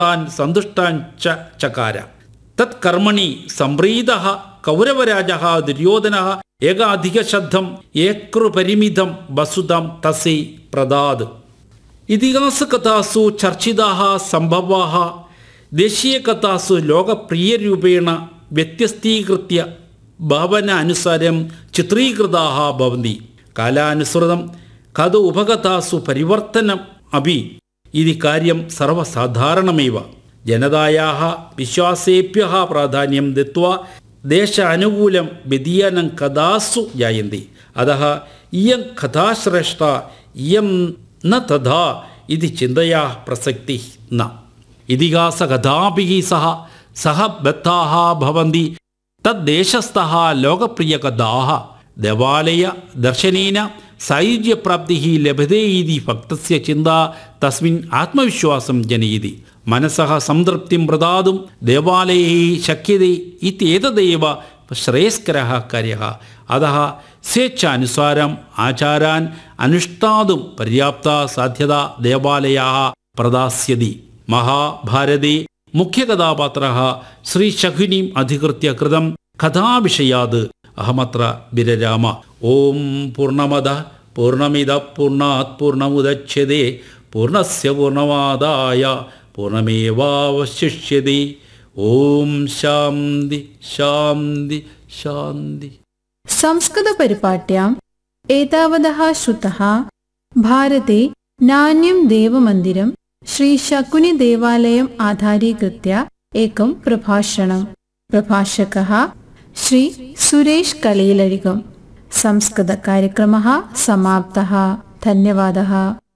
താൻ സന്തുഷ്ടാൻ ച ചകാര തത് കർമ്മണി സംപ്രീത കൗരവരാജ ദുര്യോധന ഏകാധികശബ്ദം ഏകൃപരിമിതം വസുതം തസൈ പ്രദാത് ഇതിഹാസകഥാസു ചർച്ചിതാः സംഭവാः ദേശീയകഥാസു ലോകപ്രിയരൂപേണ വ്യത്യസ്തീകൃത്യ ഭാവന അനുസാരം ചിത്രീകൃതാः ഭവന്തി കാലാനുസൃതം കഥ ഉപകഥാസു പരിവർത്തനം അപി ഇതി കാര്യം സർവസാധാരണമേവ ജനതായാः വിശ്വാസേഭ്യः പ്രാധാന്യം ദത്വാ ദേശാനുകൂലം വ്യതിയാനം കഥാസു ജായന്തി അതः ഇയം കഥാശ്രേഷ്ഠ ഇയം ന തഥാ ഇതി ചിന്തയാ പ്രസക്തി ന ഇതിഹാസകഥാഭിः സഹ സഹ ബദ്ധാः ഭവന്തി തദ്ദേശസ്ഥः ലോകപ്രിയകഥാः ദേവാലയ ദർശനേന സായുജ്യപ്രാപ്തിः ലഭത്തെ ഇതി ഭക്തസ്യ ചിന്ത തസ്മിൻ ആത്മവിശ്വാസം ജനയതി മനസ്സः സംതൃപ്തിം പ്രദാതും ദേവാലയൈ ശക്യത്തെ ഇത്യേതദേവ ശ്രേയസ്കരः കാര്യः അതः സ്വേച്ഛാനുസാരം ആചാരാൻ അനുഷ്ഠാതും പര്യാപ്ത സാധ്യത ദേവാലയാः പ്രദാസ്യതി മഹാഭാരതെ മുഖ്യകഥാപാത്രः ശ്രീശകുനിം അധികൃത്യ കൃതം കഥാവിഷയാത് അഹമത്ര വിരരാമ ഓം പൂർണ്ണമത പൂർണ്ണമിത പൂർണ്ണാത് പൂർണ്ണമുദച്യതേ പൂർണ്ണസ്യ പൂർണ്ണമാദായ പൂർണ്ണമേവാവശിഷ്യതേ ഓം ശാന്തി ശാന്തി ശാന്തി संस्कृतपरिपाट्याम् एतावदः श्रुतः भारते नान्यं देवमन्दिरं श्रीशकुनिदेवालयम् आधारीकृत्य एकं प्रभाषणम् प्रभाषकः श्री सुरेश कलेलरिगम् संस्कृतकार्यक्रमः समाप्तः धन्यवादः